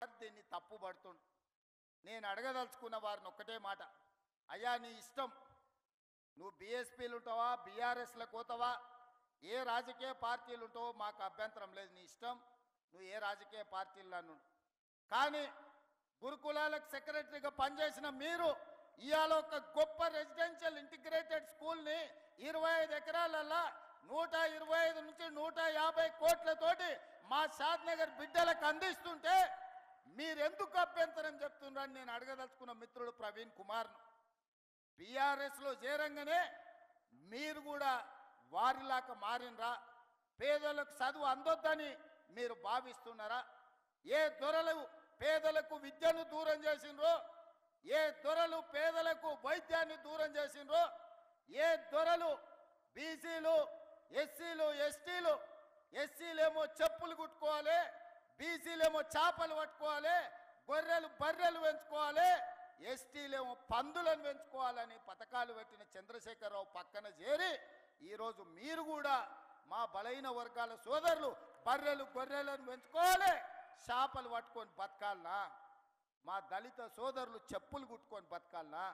దీన్ని తప్పు పడుతుండు నేను అడగదలుచుకున్న వారిని ఒక్కటే మాట అయ్యా నీ ఇష్టం నువ్వు బీఎస్పీలు ఉంటావా బీఆర్ఎస్లకు పోతావా ఏ రాజకీయ పార్టీలు ఉంటావో మాకు అభ్యంతరం లేదు నీ ఇష్టం నువ్వు ఏ రాజకీయ పార్టీల్లో నుండు కానీ గురుకులాలకు సెక్రటరీగా పనిచేసిన మీరు ఇవాళ ఒక గొప్ప రెసిడెన్షియల్ ఇంటిగ్రేటెడ్ స్కూల్ని ఇరవై ఐదు ఎకరాలల్లా నూట ఇరవై ఐదు నుంచి నూట యాభై కోట్లతోటి మా షాద్నగర్ బిడ్డలకు అందిస్తుంటే మీరెందుకు అభ్యంతరం చెప్తున్నారని నేను అడగదలుచుకున్న మిత్రుడు ప్రవీణ్ కుమార్ను బీఆర్ఎస్లో చేరంగానే మీరు కూడా వారిలాగా మారినరా పేదలకు చదువు అందొద్దని మీరు భావిస్తున్నారా ఏ దొరలు పేదలకు విద్యను దూరం చేసిండ్రో ఏ దొరలు పేదలకు వైద్యాన్ని దూరం చేసిండ్రో ఏ దొరలు బీసీలు ఎస్సీలు ఎస్టీలు ఎస్సీలేమో చెప్పులు కుట్టుకోవాలి బీసీలేమో చేపలు పట్టుకోవాలి గొర్రెలు బర్రెలు పెంచుకోవాలి ఎస్టీలేమో పందులను పెంచుకోవాలని పథకాలు పెట్టిన చంద్రశేఖరరావు పక్కన చేరి ఈరోజు మీరు కూడా మా బలైన వర్గాల సోదరులు బర్రెలు గొర్రెలను పెంచుకోవాలి చేపలు పట్టుకొని బతకాలనా మా దళిత సోదరులు చెప్పులు కుట్టుకొని బతకాలనా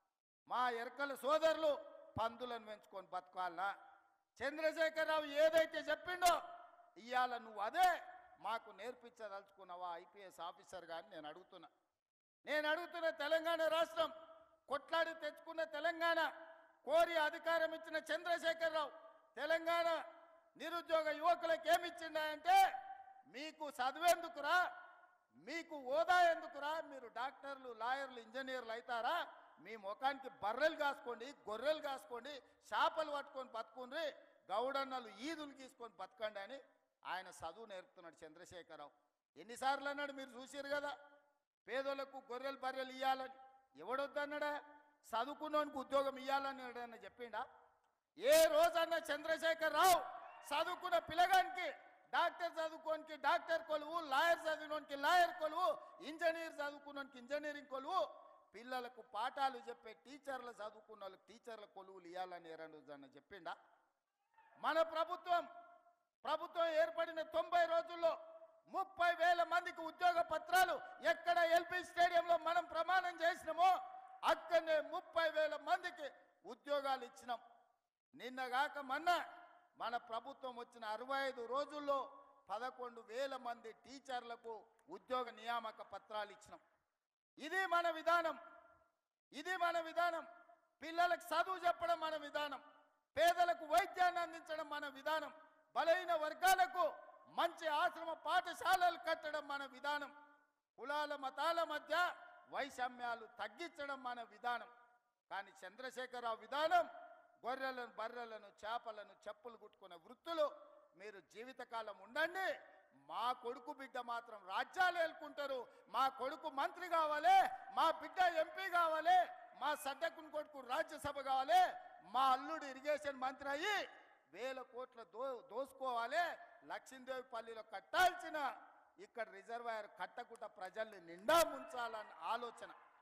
మా ఎరకల సోదరులు పందులను పెంచుకొని బతకాలనా చంద్రశేఖరరావు ఏదైతే చెప్పిండో ఇవాళ నువ్వు అదే మాకు నేర్పించదలుచుకున్నావా ఐపీఎస్ ఆఫీసర్ గాని నేను అడుగుతున్నా నేను అడుగుతున్న తెలంగాణ రాష్ట్రం కొట్లాడి తెచ్చుకున్న తెలంగాణ కోరి అధికారం ఇచ్చిన చంద్రశేఖరరావు తెలంగాణ నిరుద్యోగ యువకులకు ఏమి ఇచ్చిండంటే మీకు చదివేందుకురా మీకు హోదా ఎందుకురా మీరు డాక్టర్లు లాయర్లు ఇంజనీర్లు అవుతారా మీ ముఖానికి బర్రెలు కాసుకోండి గొర్రెలు కాసుకోండి చేపలు పట్టుకొని బతుకుండ్రి గౌడన్నలు ఈదులు గీసుకొని బతకండి అని ఆయన చదువు నేర్పుతున్నాడు చంద్రశేఖరరావు ఎన్నిసార్లు అన్నాడు మీరు చూసారు కదా పేదలకు గొర్రెలు బర్రెలు ఇవ్వాలని ఎవడొద్దన్నాడా చదువుకున్నోనికి ఉద్యోగం ఇవ్వాలని ఎవడన్నా చెప్పిండా ఏ రోజన్నా చంద్రశేఖర్ రావు చదువుకున్న పిల్లగానికి డాక్టర్ చదువుకోనికి డాక్టర్ కొలువు లాయర్ చదివినోనికి లాయర్ కొలువు ఇంజనీర్ చదువుకున్నోనికి ఇంజనీరింగ్ కొలువు పిల్లలకు పాఠాలు చెప్పే టీచర్లు చదువుకున్న వాళ్ళకి టీచర్ల కొలువులు ఇవ్వాలని ఎవరన్నా చెప్పిండా మన ప్రభుత్వం ప్రభుత్వం ఏర్పడిన తొంభై రోజుల్లో ముప్పై వేల మందికి ఉద్యోగ పత్రాలు ఎక్కడ ఎల్పి స్టేడియంలో మనం ప్రమాణం చేసినామో అక్కడనే ముప్పై వేల మందికి ఉద్యోగాలు ఇచ్చినాం నిన్నగాక మొన్న మన ప్రభుత్వం వచ్చిన అరవై ఐదు రోజుల్లో పదకొండు వేల మంది టీచర్లకు ఉద్యోగ నియామక పత్రాలు ఇచ్చినాం ఇది మన విధానం ఇది మన విధానం పిల్లలకు చదువు చెప్పడం మన విధానం పేదలకు వైద్యాన్ని అందించడం మన విధానం బలైన వర్గాలకు మంచి ఆశ్రమ పాఠశాలలు కట్టడం మన విధానం కులాల మతాల మధ్య వైషమ్యాలు తగ్గించడం మన విధానం కానీ చంద్రశేఖరరావు విధానం గొర్రెలను బర్రెలను చేపలను చెప్పులు కుట్టుకునే వృత్తులు మీరు జీవితకాలం ఉండండి మా కొడుకు బిడ్డ మాత్రం రాజ్యాలు ఏలుకుంటారు మా కొడుకు మంత్రి కావాలి మా బిడ్డ ఎంపీ కావాలి మా సడ్డకుని కొడుకు రాజ్యసభ కావాలి మా అల్లుడు ఇరిగేషన్ మంత్రి అయ్యి వేల కోట్ల దో దోసుకోవాలి లక్ష్మీదేవి పల్లిలో కట్టాల్సిన ఇక్కడ రిజర్వాయర్ కట్టకుండా ప్రజల్ని నిండా ముంచాలన్న ఆలోచన